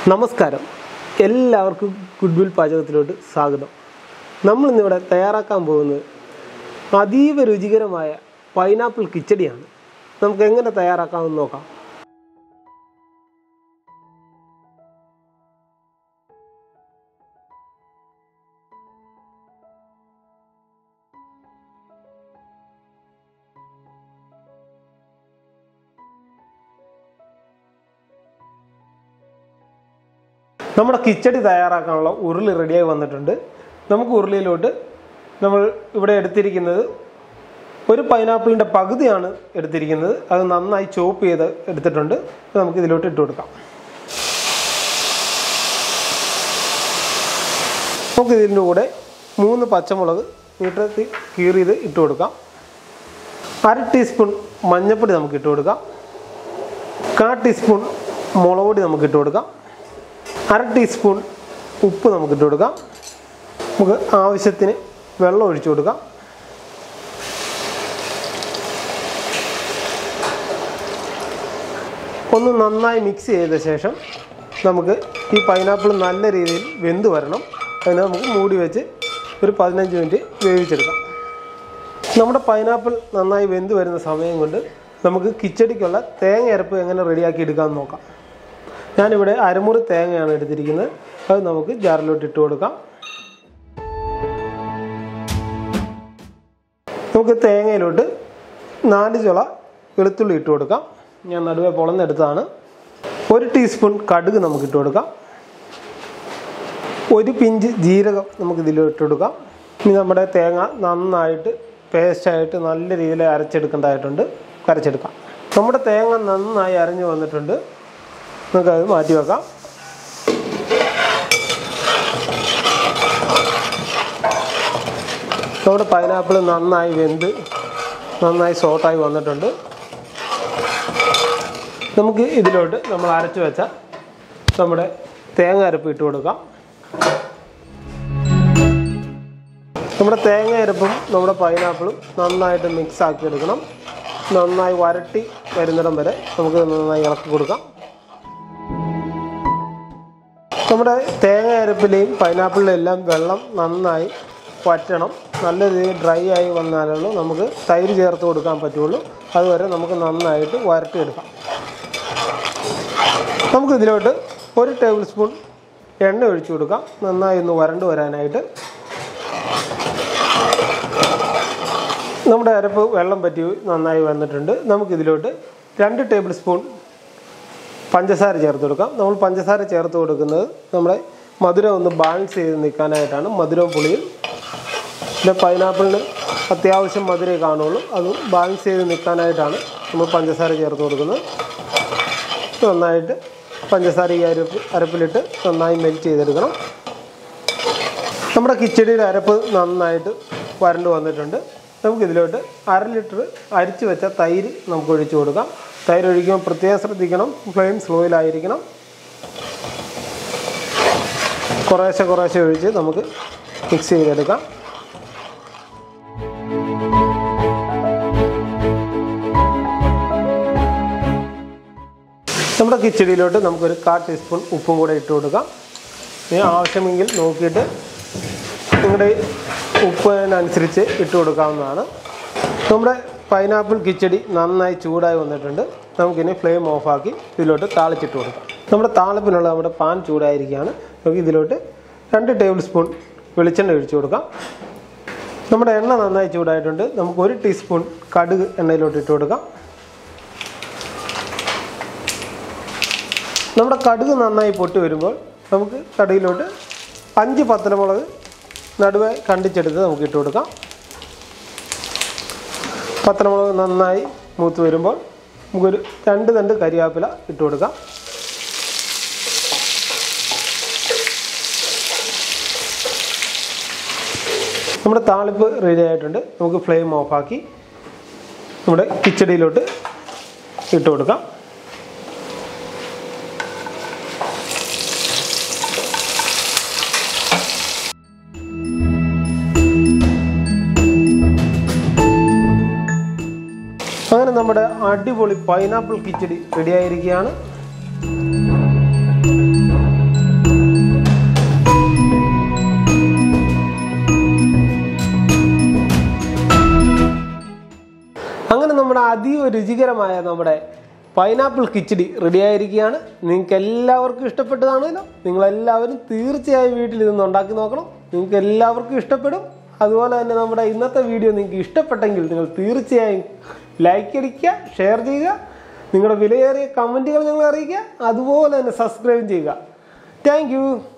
നമസ്കാരം എല്ലാവർക്കും good will പാചകത്തിലോട്ട് സ്വാഗതം നമ്മളിന്നിവിടെ തയ്യാറാക്കാൻ പോകുന്നത് അതീവ രുചികരമായ പൈനാപ്പിൾ കിച്ചടിയാണ് നമുക്ക് എങ്ങനെ തയ്യാറാക്കാമെന്ന് നോക്കാം നമ്മുടെ കിച്ചടി തയ്യാറാക്കാനുള്ള ഉരുളി റെഡിയായി വന്നിട്ടുണ്ട് നമുക്ക് ഉരുളിയിലോട്ട് നമ്മൾ ഇവിടെ എടുത്തിരിക്കുന്നത് ഒരു പൈനാപ്പിളിൻ്റെ പകുതിയാണ് എടുത്തിരിക്കുന്നത് അത് നന്നായി ചോപ്പ് ചെയ്ത് എടുത്തിട്ടുണ്ട് അത് നമുക്ക് ഇതിലോട്ട് ഇട്ട് കൊടുക്കാം നമുക്ക് ഇതിൻ്റെ കൂടെ മൂന്ന് പച്ചമുളക് നീട്ടത്തിൽ കീറിയത് ഇട്ട് കൊടുക്കാം അര ടീസ്പൂൺ മഞ്ഞൾപ്പൊടി നമുക്ക് ഇട്ട് കൊടുക്കാം കാ ടീസ്പൂൺ മുളക് പൊടി നമുക്ക് ഇട്ട് കൊടുക്കാം അര ടീസ്പൂൺ ഉപ്പ് നമുക്ക് ഇട്ട് കൊടുക്കാം നമുക്ക് ആവശ്യത്തിന് വെള്ളം ഒഴിച്ചു കൊടുക്കാം ഒന്ന് നന്നായി മിക്സ് ചെയ്ത ശേഷം നമുക്ക് ഈ പൈനാപ്പിൾ നല്ല രീതിയിൽ വെന്ത് വരണം അതിനെ നമുക്ക് മൂടി വെച്ച് ഒരു പതിനഞ്ച് മിനിറ്റ് വേവിച്ചെടുക്കാം നമ്മുടെ പൈനാപ്പിൾ നന്നായി വെന്ത് വരുന്ന സമയം കൊണ്ട് നമുക്ക് കിച്ചടിക്കുള്ള തേങ്ങ അരപ്പ് എങ്ങനെ റെഡിയാക്കി എടുക്കാമെന്ന് നോക്കാം ഞാനിവിടെ അരമുറി തേങ്ങയാണ് എടുത്തിരിക്കുന്നത് അത് നമുക്ക് ജാറിലോട്ട് ഇട്ട് കൊടുക്കാം നമുക്ക് തേങ്ങയിലോട്ട് നാല് ചുള വെളുത്തുള്ളി ഇട്ട് കൊടുക്കാം ഞാൻ നടുവെ പൊളന്നെടുത്തതാണ് ഒരു ടീസ്പൂൺ കടുക് നമുക്ക് ഇട്ട് കൊടുക്കാം ഒരു പിഞ്ച് ജീരകം നമുക്ക് ഇതിൽ ഇട്ട് കൊടുക്കാം ഇനി നമ്മുടെ തേങ്ങ നന്നായിട്ട് പേസ്റ്റായിട്ട് നല്ല രീതിയിൽ അരച്ചെടുക്കേണ്ടതായിട്ടുണ്ട് കരച്ചെടുക്കാം നമ്മുടെ തേങ്ങ നന്നായി അരഞ്ഞു വന്നിട്ടുണ്ട് നമുക്കത് മാറ്റി വെക്കാം നമ്മുടെ പൈനാപ്പിൾ നന്നായി വെന്ത് നന്നായി സോട്ടായി വന്നിട്ടുണ്ട് നമുക്ക് ഇതിലോട്ട് നമ്മൾ അരച്ചു വെച്ച നമ്മുടെ തേങ്ങ അരപ്പ് ഇട്ട് കൊടുക്കാം നമ്മുടെ തേങ്ങ അരപ്പും നമ്മുടെ പൈനാപ്പിളും നന്നായിട്ട് മിക്സ് ആക്കി എടുക്കണം നന്നായി വരട്ടി വരുന്നിടം വരെ നമുക്ക് നന്നായി ഇളക്കി കൊടുക്കാം നമ്മുടെ തേങ്ങ അരപ്പിലെയും പൈനാപ്പിളിലെയും എല്ലാം വെള്ളം നന്നായി വറ്റണം നല്ല രീതിയിൽ ഡ്രൈ ആയി വന്നാലുള്ളൂ നമുക്ക് തൈര് ചേർത്ത് കൊടുക്കാൻ പറ്റുള്ളൂ അതുവരെ നമുക്ക് നന്നായിട്ട് വരട്ടിയെടുക്കാം നമുക്ക് ഇതിലോട്ട് ഒരു ടേബിൾ സ്പൂൺ എണ്ണ ഒഴിച്ചു കൊടുക്കാം നന്നായി ഒന്ന് വരണ്ട് വരാനായിട്ട് നമ്മുടെ അരപ്പ് വെള്ളം പറ്റി നന്നായി വന്നിട്ടുണ്ട് നമുക്കിതിലോട്ട് രണ്ട് ടേബിൾ സ്പൂൺ പഞ്ചസാര ചേർത്ത് കൊടുക്കാം നമ്മൾ പഞ്ചസാര ചേർത്ത് കൊടുക്കുന്നത് നമ്മുടെ മധുരം ഒന്ന് ബാലൻസ് ചെയ്ത് നിൽക്കാനായിട്ടാണ് മധുരവും പുളിയും പിന്നെ പൈനാപ്പിളിന് അത്യാവശ്യം മധുരമേ കാണുള്ളൂ അത് ബാലൻസ് ചെയ്ത് നിൽക്കാനായിട്ടാണ് നമ്മൾ പഞ്ചസാര ചേർത്ത് കൊടുക്കുന്നത് നന്നായിട്ട് പഞ്ചസാര ഈ അരപ്പ് അരപ്പിലിട്ട് നന്നായി മെൽറ്റ് ചെയ്തെടുക്കണം നമ്മുടെ കിച്ചടിയുടെ അരപ്പ് നന്നായിട്ട് വരണ്ട് വന്നിട്ടുണ്ട് നമുക്കിതിലോട്ട് അര ലിറ്റർ അരിച്ച് വെച്ച തൈര് നമുക്ക് ഒഴിച്ചു കൊടുക്കാം തൈര് ഒഴിക്കുമ്പോൾ പ്രത്യേകം ശ്രദ്ധിക്കണം ഫ്ലെയിം സ്ലോയിലായിരിക്കണം കുറേശ്ശെ കുറേശ്ശെ ഒഴിച്ച് നമുക്ക് മിക്സ് ചെയ്തെടുക്കാം നമ്മുടെ കിച്ചടിയിലോട്ട് നമുക്കൊരു കാ ടീസ്പൂൺ ഉപ്പും കൂടെ ഇട്ട് കൊടുക്കാം ഇനി ആവശ്യമെങ്കിൽ നോക്കിയിട്ട് നിങ്ങളുടെ ഉപ്പിനനുസരിച്ച് ഇട്ട് കൊടുക്കാവുന്നതാണ് നമ്മുടെ പൈനാപ്പിൾ കിച്ചടി നന്നായി ചൂടായി വന്നിട്ടുണ്ട് നമുക്കിനി ഫ്ലെയിം ഓഫാക്കി ഇതിലോട്ട് താളിച്ചിട്ട് കൊടുക്കാം നമ്മുടെ താളിപ്പിനുള്ള നമ്മുടെ പാൻ ചൂടായിരിക്കുകയാണ് നമുക്ക് ഇതിലോട്ട് രണ്ട് ടേബിൾ സ്പൂൺ വെളിച്ചെണ്ണ ഒഴിച്ചു കൊടുക്കാം നമ്മുടെ എണ്ണ നന്നായി ചൂടായിട്ടുണ്ട് നമുക്ക് ഒരു ടീസ്പൂൺ കടുക് എണ്ണയിലോട്ട് ഇട്ട് കൊടുക്കാം നമ്മുടെ കടുക് നന്നായി പൊട്ടി വരുമ്പോൾ നമുക്ക് കടുകിലോട്ട് അഞ്ച് പത്തലമുളക് നടുവെ കണ്ടിച്ചെടുത്ത് നമുക്ക് ഇട്ട് കൊടുക്കാം പത്തലമുളക് നന്നായി മൂത്ത് വരുമ്പോൾ നമുക്കൊരു രണ്ട് തണ്ട് കരിവേപ്പില ഇട്ട് കൊടുക്കാം നമ്മുടെ താളിപ്പ് റെഡി ആയിട്ടുണ്ട് നമുക്ക് ഫ്ലെയിം ഓഫാക്കി നമ്മുടെ കിച്ചടിയിലോട്ട് ഇട്ട് കൊടുക്കാം അങ്ങനെ നമ്മുടെ അടിപൊളി പൈനാപ്പിൾ കിച്ചടി റെഡി ആയിരിക്കുകയാണ് അതീവ രുചികരമായ നമ്മുടെ പൈനാപ്പിൾ കിച്ചടി റെഡി ആയിരിക്കുകയാണ് നിങ്ങൾക്ക് എല്ലാവർക്കും ഇഷ്ടപ്പെട്ടതാണല്ലോ നിങ്ങളെല്ലാവരും തീർച്ചയായും വീട്ടിൽ ഇതൊന്ന് ഉണ്ടാക്കി നോക്കണം നിങ്ങൾക്ക് എല്ലാവർക്കും ഇഷ്ടപ്പെടും അതുപോലെ തന്നെ നമ്മുടെ ഇന്നത്തെ വീഡിയോ നിങ്ങൾക്ക് ഇഷ്ടപ്പെട്ടെങ്കിൽ നിങ്ങൾ തീർച്ചയായും ലൈക്ക് അടിക്കുക ഷെയർ ചെയ്യുക നിങ്ങളുടെ വിലയേറിയ കമൻറ്റുകൾ ഞങ്ങളെ അറിയിക്കുക അതുപോലെ തന്നെ സബ്സ്ക്രൈബ് ചെയ്യുക താങ്ക്